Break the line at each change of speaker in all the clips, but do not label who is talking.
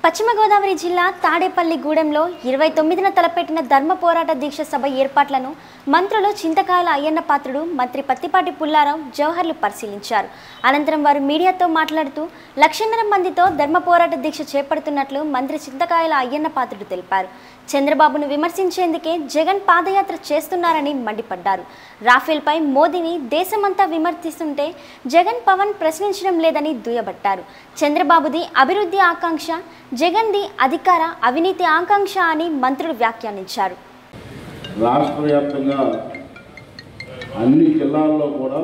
పశ్చిమ గోదావరి జిల్లా తాడేపల్లి గూడెంలో ఇరవై తొమ్మిదిన తలపెట్టిన ధర్మ పోరాట దీక్ష సభ ఏర్పాట్లను మంత్రులు చింతకాయల అయ్యన్న పాత్రుడు మంత్రి పత్తిపాటి పుల్లారావు జవహర్లు పరిశీలించారు అనంతరం వారు మీడియాతో మాట్లాడుతూ లక్షన్నర మందితో ధర్మ పోరాట దీక్ష చేపడుతున్నట్లు మంత్రి చింతకాయల అయ్యన్న పాత్రుడు తెలిపారు చంద్రబాబును విమర్శించేందుకే జగన్ పాదయాత్ర చేస్తున్నారని మండిపడ్డారు రాఫెల్పై మోదీని దేశమంతా విమర్శిస్తుంటే జగన్ పవన్ ప్రశ్నించడం లేదని దుయ్యబట్టారు చంద్రబాబుది అభివృద్ధి ఆకాంక్ష జగన్ది అధికార అవినీతి ఆకాంక్ష అని మంత్రులు వ్యాఖ్యానించారు
రాష్ట్ర వ్యాప్తంగా అన్ని జిల్లాల్లో కూడా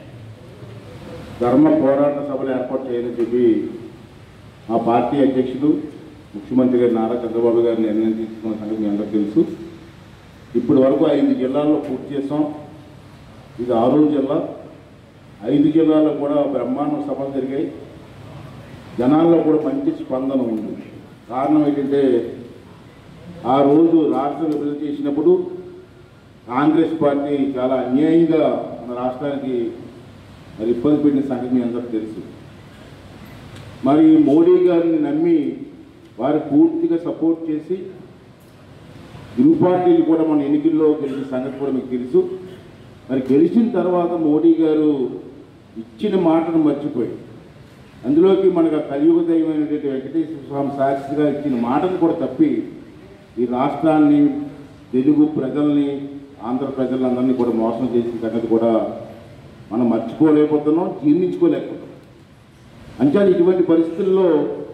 ధర్మ పోరాట సభలు ఏర్పాటు చేయాలని చెప్పి మా పార్టీ అధ్యక్షుడు ముఖ్యమంత్రి గారు నారా చంద్రబాబు గారు నిర్ణయం తీసుకున్న సంగతి మీ అందరికీ తెలుసు ఇప్పటి వరకు ఐదు జిల్లాల్లో పూర్తి చేసాం ఇది ఆరో జిల్లా ఐదు జిల్లాల్లో కూడా బ్రహ్మాండ సభలు జరిగాయి జనాల్లో కూడా మంచి స్పందన ఉంది కారణం ఏంటంటే ఆ రోజు రాష్ట్రం విభజన చేసినప్పుడు కాంగ్రెస్ పార్టీ చాలా అన్యాయంగా మన రాష్ట్రానికి మరి ఇబ్బంది పెట్టిన సంగతి మీ అందరికీ తెలుసు మరి మోడీ గారిని నమ్మి వారు పూర్తిగా సపోర్ట్ చేసి ఇరు పార్టీలు కూడా మన ఎన్నికల్లో గెలిచిన సంగతి కూడా మీకు తెలుసు మరి గెలిచిన తర్వాత మోడీ గారు ఇచ్చిన మాటను మర్చిపోయి అందులోకి మనకు ఆ కలియుగ దైవమైనటువంటి వెంకటేశ్వర స్వామి సాక్షిగా ఇచ్చిన మాటను కూడా తప్పి ఈ రాష్ట్రాన్ని తెలుగు ప్రజల్ని ఆంధ్ర ప్రజలందరినీ కూడా మోసం చేసిన సంగతి కూడా మనం మర్చిపోలేకపోతున్నాం జీర్ణించుకోలేకపోతున్నాం అంచేది ఇటువంటి పరిస్థితుల్లో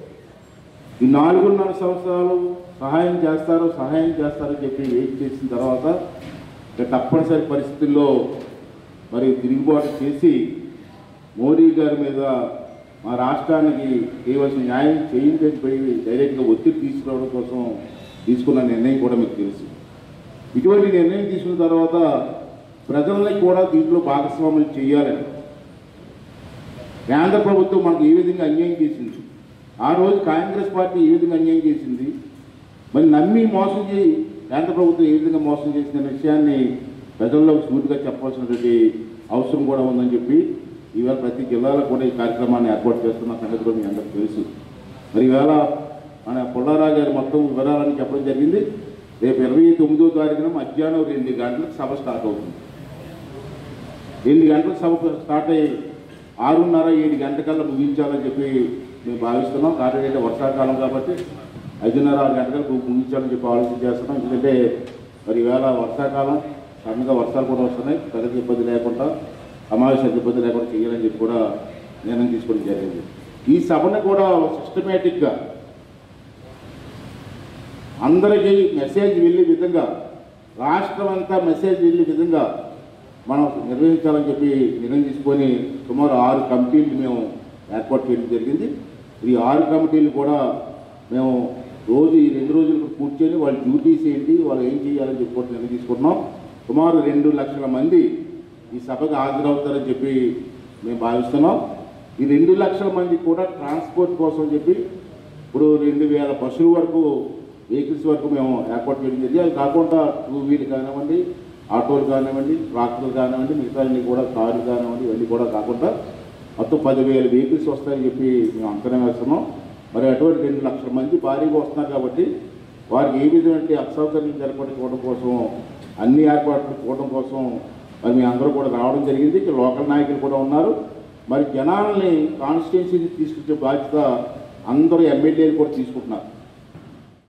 ఈ నాలుగున్నర సంవత్సరాలు సహాయం చేస్తారు సహాయం చేస్తారని చెప్పి వెయిట్ చేసిన తర్వాత ఇక తప్పనిసరి పరిస్థితుల్లో మరి తిరుగుబాటు చేసి మోడీ గారి మీద మా రాష్ట్రానికి చేయవలసిన న్యాయం చేయించకపోయి డైరెక్ట్గా ఒత్తిడి తీసుకురావడం కోసం తీసుకున్న నిర్ణయం కూడా మీకు తెలుసు ఇటువంటి నిర్ణయం తీసుకున్న తర్వాత ప్రజల్ని కూడా దీంట్లో భాగస్వాములు చేయాలని కేంద్ర ప్రభుత్వం మనకు ఏ విధంగా అన్యాయం చేసింది ఆ రోజు కాంగ్రెస్ పార్టీ ఏ విధంగా అన్యాయం చేసింది మరి నమ్మి మోసం చేయి కేంద్ర ప్రభుత్వం ఏ విధంగా మోసం చేసిన విషయాన్ని ప్రజల్లోకి సూటిగా చెప్పాల్సినటువంటి అవసరం కూడా ఉందని చెప్పి ఈవేళ ప్రతి జిల్లాలో కూడా ఈ కార్యక్రమాన్ని ఏర్పాటు చేస్తున్న సంగతి కూడా మీ అందరికీ తెలుసు మరి ఈవేళ మన పుల్లారావు గారు మొత్తం వివరాలని చెప్పడం జరిగింది రేపు ఇరవై తొమ్మిదో తారీఖున మధ్యాహ్నం రెండు గంటలకు సభ స్టార్ట్ అవుతుంది ఎనిమిది గంటలకు సభ స్టార్ట్ అయ్యి ఆరున్నర ఏడు గంటకల్లా ముగించాలని చెప్పి మేము భావిస్తున్నాం కారణం ఏంటంటే వర్షాకాలం కాబట్టి ఐదున్నర ఆరు గంటలకు ముగించాలని చెప్పి ఆలోచన చేస్తున్నాం ఎందుకంటే మరి ఈవేళ వర్షాకాలం సడన్గా వర్షాలు కూడా వస్తున్నాయి ప్రజలకు ఇబ్బంది లేకుండా సమావేశాలకు ఇబ్బంది లేకుండా చేయాలని చెప్పి కూడా నిర్ణయం తీసుకోవడం జరిగింది ఈ సభను కూడా సిస్టమేటిక్గా అందరికీ మెసేజ్ వెళ్ళే విధంగా రాష్ట్రం అంతా మెసేజ్ వెళ్ళే విధంగా మనం నిర్వహించాలని చెప్పి నిర్ణయం తీసుకొని సుమారు ఆరు కమిటీలు మేము ఏర్పాటు చేయడం జరిగింది ఈ ఆరు కమిటీలు కూడా మేము రోజు ఈ రెండు రోజులకు కూర్చొని వాళ్ళ డ్యూటీస్ ఏంటి వాళ్ళు ఏం చేయాలని చెప్పి కూడా నిర్ణయం తీసుకుంటున్నాం సుమారు రెండు లక్షల మంది ఈ సభకు హాజరవుతారని చెప్పి మేము భావిస్తున్నాం ఈ రెండు లక్షల మంది కూడా ట్రాన్స్పోర్ట్ కోసం చెప్పి ఇప్పుడు రెండు వేల బస్సుల వరకు వెహికల్స్ వరకు మేము ఏర్పాటు చేయడం జరిగింది అది కాకుండా టూ వీలర్ కానివ్వండి ఆటోలు కానివ్వండి ట్రాక్టర్లు కానివ్వండి మిగతా అన్ని కూడా కార్లు కానివ్వండి ఇవన్నీ కూడా కాకుండా మొత్తం పదివేల వెహికల్స్ వస్తాయని చెప్పి మేము అంచనా వేస్తున్నాం మరి అటువంటి రెండు లక్షల మంది భారీగా వస్తున్నారు కాబట్టి వారికి ఏ విధమైన అసౌకర్యం జరపడం కోసం అన్ని ఏర్పాట్లు చూడడం కోసం మరి మీ అందరూ కూడా రావడం జరిగింది ఇక్కడ లోకల్ నాయకులు కూడా ఉన్నారు మరి జనాలని కాన్స్టిట్యున్సీకి తీసుకొచ్చే బాధ్యత అందరూ ఎమ్మెల్యేలు కూడా తీసుకుంటున్నారు